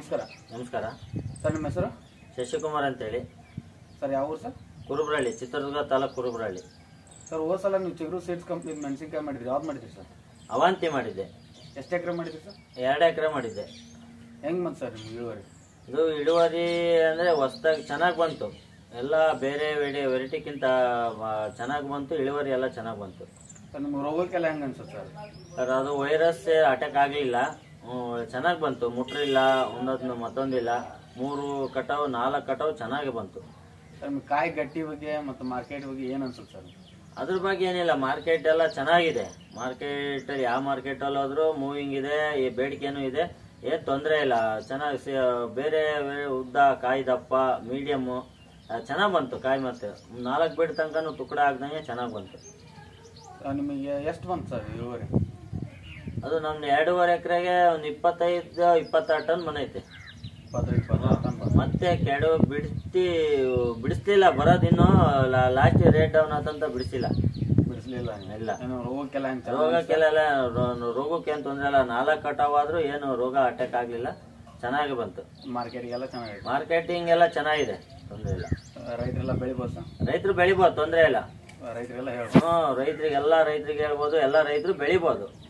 ನಮಸ್ಕಾರ ನಮಸ್ಕಾರ ಸರ್ ನಿಮ್ಮ ಹೆಸರು ಶಶಿಕುಮಾರ್ ಅಂತೇಳಿ ಸರ್ ಯಾವ ಊರು ಸರ್ ಕುರುಬ್ರಹಳ್ಳಿ ಚಿತ್ರದುರ್ಗ ತಾಲೂಕು ಕುರುಬ್ರಹಳ್ಳಿ ಸರ್ ಹೋದ ಸಲ ನೀವು ಚಿಗುರು ಸೀಡ್ಸ್ ಕಂಪ್ನಿ ಮೆಣಸಿನ್ಕಾಯಿ ಮಾಡಿದ್ರಿ ಯಾವ್ದು ಮಾಡಿದ್ರಿ ಸರ್ ಅವಾಂತಿ ಮಾಡಿದ್ದೆ ಎಷ್ಟು ಎಕರೆ ಮಾಡಿದ್ರಿ ಸರ್ ಎರಡು ಎಕರೆ ಮಾಡಿದ್ದೆ ಹೆಂಗೆ ಬಂತು ಸರ್ ನಿಮ್ಗೆ ಇಳುವರಿ ಇದು ಇಳುವರಿ ಅಂದರೆ ಹೊಸ್ದಾಗಿ ಚೆನ್ನಾಗಿ ಬಂತು ಎಲ್ಲ ಬೇರೆ ವೆಡಿ ವೆರೈಟಿಗಿಂತ ಚೆನ್ನಾಗಿ ಬಂತು ಇಳುವರಿ ಎಲ್ಲ ಚೆನ್ನಾಗಿ ಬಂತು ಸರ್ ನಿಮ್ಗೆ ರೋಗಕ್ಕೆಲ್ಲ ಹೆಂಗೆ ಅನ್ಸುತ್ತೆ ಸರ್ ಸರ್ ಅದು ವೈರಸ್ ಅಟ್ಯಾಕ್ ಆಗಲಿಲ್ಲ ಚೆನ್ನಾಗಿ ಬಂತು ಮುಟ್ರಿಲ್ಲ ಒಂದೊಂದು ಮತ್ತೊಂದಿಲ್ಲ ಮೂರು ಕಟಾವು ನಾಲ್ಕು ಕಟಾವು ಚೆನ್ನಾಗಿ ಬಂತು ಸರ್ ನಿಮ್ಗೆ ಕಾಯಿ ಗಟ್ಟಿ ಬಗ್ಗೆ ಮತ್ತು ಮಾರ್ಕೆಟ್ ಬಗ್ಗೆ ಏನು ಅನ್ಸುತ್ತೆ ಸರ್ ಅದ್ರ ಬಗ್ಗೆ ಏನಿಲ್ಲ ಮಾರ್ಕೆಟ್ ಎಲ್ಲ ಚೆನ್ನಾಗಿದೆ ಮಾರ್ಕೆಟ್ ಯಾವ ಮಾರ್ಕೆಟಲ್ಲಿ ಹೋದ್ರು ಮೂವಿಂಗ್ ಇದೆ ಈ ಬೇಡಿಕೆನೂ ಇದೆ ಏನು ತೊಂದರೆ ಇಲ್ಲ ಚೆನ್ನಾಗಿ ಸಿ- ಬೇರೆ ಬೇರೆ ಉದ್ದ ಕಾಯಿ ದಪ್ಪ ಮೀಡಿಯಮ್ಮು ಚೆನ್ನಾಗಿ ಬಂತು ಕಾಯಿ ಮತ್ತೆ ನಾಲ್ಕು ಬೇಡ ತನಕನೂ ತುಕಡ ಆಗ್ದಂಗೆ ಚೆನ್ನಾಗಿ ಬಂತು ಸರ್ ನಿಮಗೆ ಎಷ್ಟು ಬಂತು ಸರ್ ಇಳುವರಿ ಅದು ನಮ್ದು ಎರಡೂವರೆ ಎಕರೆಗೆ ಒಂದು ಇಪ್ಪತ್ತೈದು ಇಪ್ಪತ್ತಾರು ಟನ್ ಬಂದೈತೆ ಇಪ್ಪತ್ತೈದು ಇಪ್ಪತ್ತಾರು ಟನ್ ಬಂತು ಮತ್ತೆ ಕೆಡು ಬಿಡಿಸ್ತಿ ಬಿಡಿಸ್ಲಿಲ್ಲ ಬರೋದಿನ್ನು ಲಾಸ್ಟ್ ರೇಟ್ ಡೌನ್ ಆತಂತ ಬಿಡಿಸಿಲ್ಲ ಬಿಡಿಸ್ಲಿಲ್ಲ ಇಲ್ಲ. ಏನು ರೋಗಕ್ಕೆಲ್ಲ ಹೆಂಗೆ ರೋಗಕ್ಕೆಲ್ಲ ರೋ- ರೋಗಕ್ಕೆ ಏನು ತೊಂದರೆ ಇಲ್ಲ ನಾಲ್ಕು ಕಟಾವ್ ಆದ್ರೂ ಏನು ರೋಗ ಅಟ್ಯಾಕ್ ಆಗಲಿಲ್ಲ ಚೆನ್ನಾಗಿ ಬಂತು ಮಾರ್ಕೆಟಿಗೆಲ್ಲ ಚೆನ್ನಾಗೈತೆ ಮಾರ್ಕೆಟಿಂಗ್ ಎಲ್ಲ ಚೆನ್ನಾಗಿದೆ ತೊಂದರೆ ಇಲ್ಲ ರೈತರೆಲ್ಲ ಬೆಳಿಬೋದು ಸರ್ ರೈತರು ಬೆಳಿಬೋದು ತೊಂದರೆ ಇಲ್ಲ ರೈತರೆಲ್ಲ ಹೇಳ್ಬೋದು ಹ್ಞೂ ರೈತರಿಗೆಲ್ಲ ರೈತರಿಗೆ ಹೇಳ್ಬೋದು ಎಲ್ಲ ರೈತರು ಬೆಳಿಬೋದು